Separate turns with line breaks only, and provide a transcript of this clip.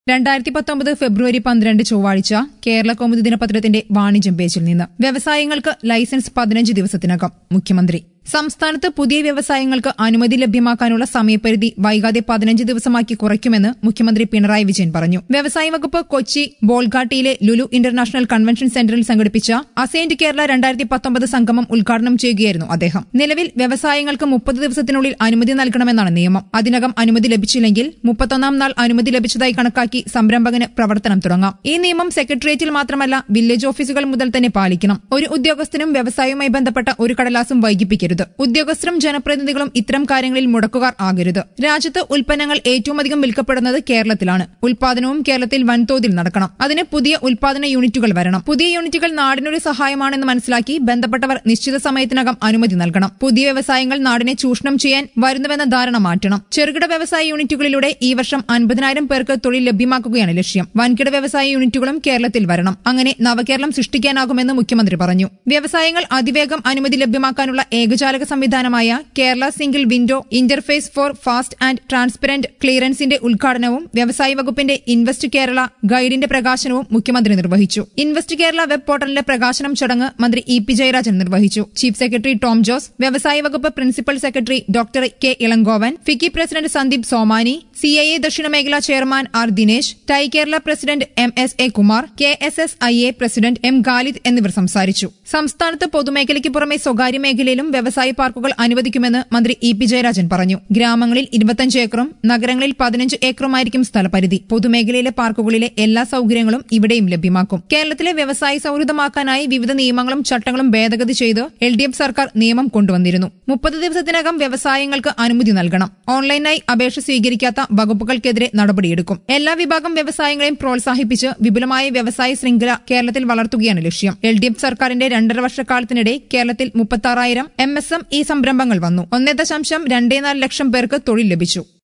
രണ്ടായിരത്തി പത്തൊമ്പത് ഫെബ്രുവരി പന്ത്രണ്ട് ചൊവ്വാഴ്ച കേരള കൗമുദി ദിനപത്രത്തിന്റെ വാണിജ്യം പേജിൽ നിന്ന് വ്യവസായങ്ങൾക്ക് ലൈസൻസ് പതിനഞ്ച് ദിവസത്തിനകം മുഖ്യമന്ത്രി സംസ്ഥാനത്ത് പുതിയ വ്യവസായങ്ങൾക്ക് അനുമതി ലഭ്യമാക്കാനുള്ള സമയപരിധി വൈകാതെ പതിനഞ്ച് ദിവസമാക്കി കുറയ്ക്കുമെന്ന് മുഖ്യമന്ത്രി പിണറായി വിജയൻ പറഞ്ഞു വ്യവസായ വകുപ്പ് കൊച്ചി ബോൾഗാട്ടിയിലെ ലുലു ഇന്റർനാഷണൽ കൺവെൻഷൻ സെന്ററിൽ സംഘടിപ്പിച്ച അസൈൻഡ് കേരള രണ്ടായിരത്തി പത്തൊമ്പത് സംഗമം ഉദ്ഘാടനം ചെയ്യുകയായിരുന്നു അദ്ദേഹം നിലവിൽ വ്യവസായങ്ങൾക്ക് മുപ്പത് ദിവസത്തിനുള്ളിൽ അനുമതി നൽകണമെന്നാണ് നിയമം അതിനകം അനുമതി ലഭിച്ചില്ലെങ്കിൽ മുപ്പത്തൊന്നാം നാൾ അനുമതി ലഭിച്ചതായി കണക്കാക്കി സംരംഭകന് പ്രവർത്തനം തുടങ്ങാം ഈ നിയമം സെക്രട്ടേറിയറ്റിൽ മാത്രമല്ല വില്ലേജ് ഓഫീസുകൾ മുതൽ തന്നെ പാലിക്കണം ഒരു ഉദ്യോഗസ്ഥനും വ്യവസായവുമായി ബന്ധപ്പെട്ട ഒരു കടലാസും വൈകിപ്പിക്കരുത് ഉദ്യോഗസ്ഥരും ജനപ്രതിനിധികളും ഇത്തരം കാര്യങ്ങളിൽ മുടക്കുകാർ ആകരുത് രാജ്യത്ത് ഉൽപ്പന്നങ്ങൾ ഏറ്റവും അധികം വിൽക്കപ്പെടുന്നത് കേരളത്തിലാണ് ഉൽപാദനവും കേരളത്തിൽ വൻതോതിൽ നടക്കണം അതിന് പുതിയ ഉൽപാദന യൂണിറ്റുകൾ വരണം പുതിയ യൂണിറ്റുകൾ നാടിനൊരു സഹായമാണെന്ന് മനസ്സിലാക്കി ബന്ധപ്പെട്ടവർ നിശ്ചിത സമയത്തിനകം അനുമതി നൽകണം പുതിയ വ്യവസായങ്ങൾ നാടിനെ ചൂഷണം ചെയ്യാൻ വരുന്നുവെന്ന ധാരണ മാറ്റണം ചെറുകിട വ്യവസായ യൂണിറ്റുകളിലൂടെ ഈ വർഷം അൻപതിനായിരം പേർക്ക് തൊഴിൽ ലഭ്യമാക്കുകയാണ് ലക്ഷ്യം വൻകിട വ്യവസായ യൂണിറ്റുകളും കേരളത്തിൽ വരണം അങ്ങനെ നവകേരളം സൃഷ്ടിക്കാനാകുമെന്ന് മുഖ്യമന്ത്രി പറഞ്ഞു വ്യവസായങ്ങൾ അതിവേഗം അനുമതി ലഭ്യമാക്കാനുള്ള ഏകജാലക സംവിധാനമായ Kerala single window interface for fast and transparent ക്ലിയറൻസിന്റെ ഉദ്ഘാടനവും വ്യവസായ വകുപ്പിന്റെ ഇൻവെസ്റ്റ് കേരള ഗൈഡിന്റെ പ്രകാശനവും മുഖ്യമന്ത്രി നിർവഹിച്ചു ഇൻവെസ്റ്റ് കേരള വെബ് പോർട്ടലിന്റെ പ്രകാശനം ചടങ്ങ് മന്ത്രി ഇ പി ജയരാജൻ നിർവഹിച്ചു ചീഫ് സെക്രട്ടറി ടോം ജോസ് വ്യവസായ വകുപ്പ് principal secretary doctor K Elangovan FICCI president Sandeep Somani C I A ദക്ഷിണ മേഖലാ chairman R Dinesh TiE Kerala president M S A Kumar K S S I A president M Khalid എന്നിവർ സംസാരിച്ചു സംസ്ഥാനത്ത് പൊതുമേഖലയ്ക്ക് പുറമെ സ്വകാര്യ മേഖലയിലും വ്യവസായ പാർക്കുകൾ അനുവദിക്കുമെന്ന് മന്ത്രി ഇ പി ജയരാജൻ പറഞ്ഞു ഗ്രാമങ്ങളിൽ ഇരുപത്തഞ്ച് ഏക്കറും നഗരങ്ങളിൽ പതിനഞ്ച് ഏക്കറുമായിരിക്കും സ്ഥലപരിധി പൊതുമേഖലയിലെ പാർക്കുകളിലെ എല്ലാ സൌകര്യങ്ങളും ഇവിടെയും ലഭ്യമാക്കും കേരളത്തിലെ വ്യവസായ സൌഹൃദമാക്കാനായി വിവിധ നിയമങ്ങളും ചട്ടങ്ങളും ഭേദഗതി ചെയ്ത് എൽ ഡി എഫ് സർക്കാർ നിയമം കൊണ്ടുവന്നിരുന്നു മുപ്പത് ദിവസത്തിനകം വ്യവസായങ്ങൾക്ക് അനുമതി നൽകണം ഓൺലൈനായി അപേക്ഷ സ്വീകരിക്കാത്ത വകുപ്പുകൾക്കെതിരെ നടപടിയെടുക്കും എല്ലാ വിഭാഗം വ്യവസായങ്ങളെയും പ്രോത്സാഹിപ്പിച്ച് വിപുലമായ വ്യവസായ ശൃംഖല കേരളത്തിൽ വളർത്തുകയാണ് ലക്ഷ്യം എൽ ഡി എഫ് സർക്കാരിന്റെ രണ്ടര വർഷക്കാലത്തിനിടെ കേരളത്തിൽ മുപ്പത്തി എം എസ് എം ഈ സംരംഭങ്ങൾ വന്നു ഒന്നേ ദശാംശം രണ്ടേ നാല് ലക്ഷം പേർക്ക് തൊഴിൽ ലഭിച്ചു